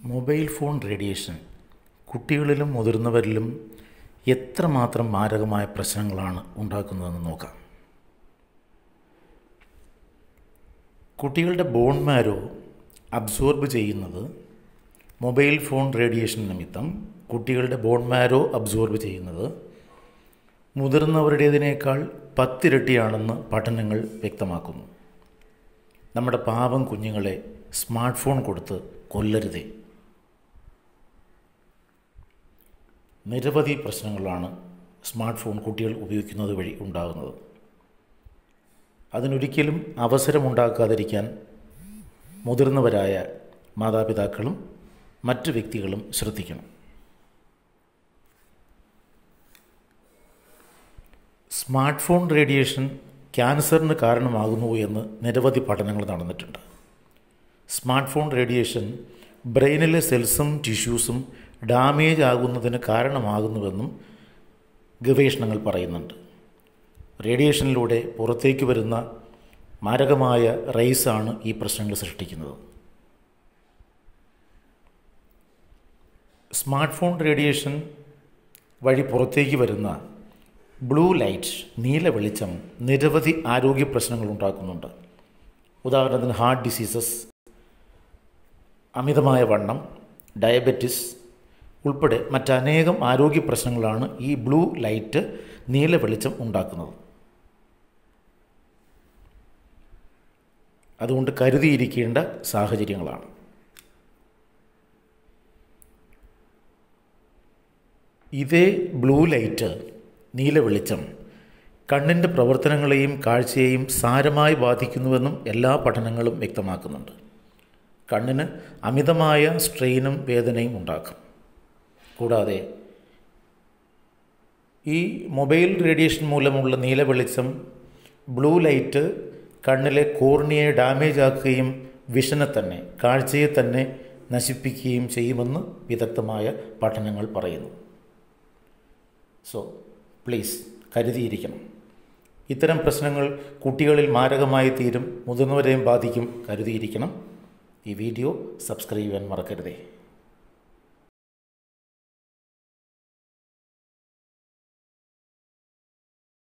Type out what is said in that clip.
mobile phone radiation കുട്ടികളിലും മുതിർന്നവരിലും എത്രമാത്രം മാരകമായ പ്രശ്നങ്ങളാണ് ഉണ്ടാക്കുന്നതെന്ന് നോക്കാം കുട്ടികളുടെ ബോൺ മാരോ അബ്സോർബ് ചെയ്യുന്നത് മൊബൈൽ ഫോൺ റേഡിയേഷൻ നിമിത്തം കുട്ടികളുടെ ബോൺ മാരോ അബ്സോർബ് ചെയ്യുന്നത് മുതിർന്നവരുടേതിനേക്കാൾ പത്തിരട്ടിയാണെന്ന് പഠനങ്ങൾ വ്യക്തമാക്കുന്നു നമ്മുടെ പാവം കുഞ്ഞുങ്ങളെ സ്മാർട്ട് ഫോൺ കൊടുത്ത് കൊല്ലരുതേ നിരവധി പ്രശ്നങ്ങളാണ് സ്മാർട്ട് ഫോൺ കുട്ടികൾ ഉപയോഗിക്കുന്നത് വഴി ഉണ്ടാകുന്നത് അതിനൊരിക്കലും അവസരമുണ്ടാക്കാതിരിക്കാൻ മുതിർന്നവരായ മാതാപിതാക്കളും മറ്റ് വ്യക്തികളും ശ്രദ്ധിക്കണം സ്മാർട്ട് ഫോൺ റേഡിയേഷൻ ക്യാൻസറിന് കാരണമാകുന്നു എന്ന് നിരവധി പഠനങ്ങൾ നടന്നിട്ടുണ്ട് സ്മാർട്ട് ഫോൺ റേഡിയേഷൻ ബ്രെയിനിലെ സെൽസും ടിഷ്യൂസും ഡാമേജ് ആകുന്നതിന് കാരണമാകുന്നുവെന്നും ഗവേഷണങ്ങൾ പറയുന്നുണ്ട് റേഡിയേഷനിലൂടെ പുറത്തേക്ക് വരുന്ന മാരകമായ റൈസാണ് ഈ പ്രശ്നങ്ങൾ സൃഷ്ടിക്കുന്നത് സ്മാർട്ട് ഫോൺ റേഡിയേഷൻ വഴി പുറത്തേക്ക് വരുന്ന ബ്ലൂ ലൈറ്റ് നീല വെളിച്ചം നിരവധി ആരോഗ്യ പ്രശ്നങ്ങൾ ഉണ്ടാക്കുന്നുണ്ട് ഉദാഹരണത്തിന് ഹാർട്ട് ഡിസീസസ് അമിതമായ വണ്ണം ഡയബറ്റിസ് ഉൾപ്പെടെ മറ്റനേകം ആരോഗ്യ പ്രശ്നങ്ങളാണ് ഈ ബ്ലൂ ലൈറ്റ് നീല വെളിച്ചം ഉണ്ടാക്കുന്നത് അതുകൊണ്ട് കരുതിയിരിക്കേണ്ട സാഹചര്യങ്ങളാണ് ഇതേ ബ്ലൂ ലൈറ്റ് നീല വെളിച്ചം കണ്ണിൻ്റെ പ്രവർത്തനങ്ങളെയും കാഴ്ചയെയും സാരമായി ബാധിക്കുന്നുവെന്നും എല്ലാ പഠനങ്ങളും വ്യക്തമാക്കുന്നുണ്ട് കണ്ണിന് അമിതമായ സ്ട്രെയിനും വേദനയും ഉണ്ടാക്കും കൂടാതെ ഈ മൊബൈൽ റേഡിയേഷൻ മൂലമുള്ള നീല വെളിച്ചം ബ്ലൂ ലൈറ്റ് കണ്ണിലെ കോർണിയെ ഡാമേജ് ആക്കുകയും വിഷനെ തന്നെ കാഴ്ചയെ തന്നെ നശിപ്പിക്കുകയും ചെയ്യുമെന്ന് വിദഗ്ധമായ പഠനങ്ങൾ പറയുന്നു സോ പ്ലീസ് കരുതിയിരിക്കണം ഇത്തരം പ്രശ്നങ്ങൾ കുട്ടികളിൽ മാരകമായി തീരും മുതിർന്നവരെയും ബാധിക്കും കരുതിയിരിക്കണം ഈ വീഡിയോ സബ്സ്ക്രൈബ് ചെയ്യാൻ മറക്കരുതേ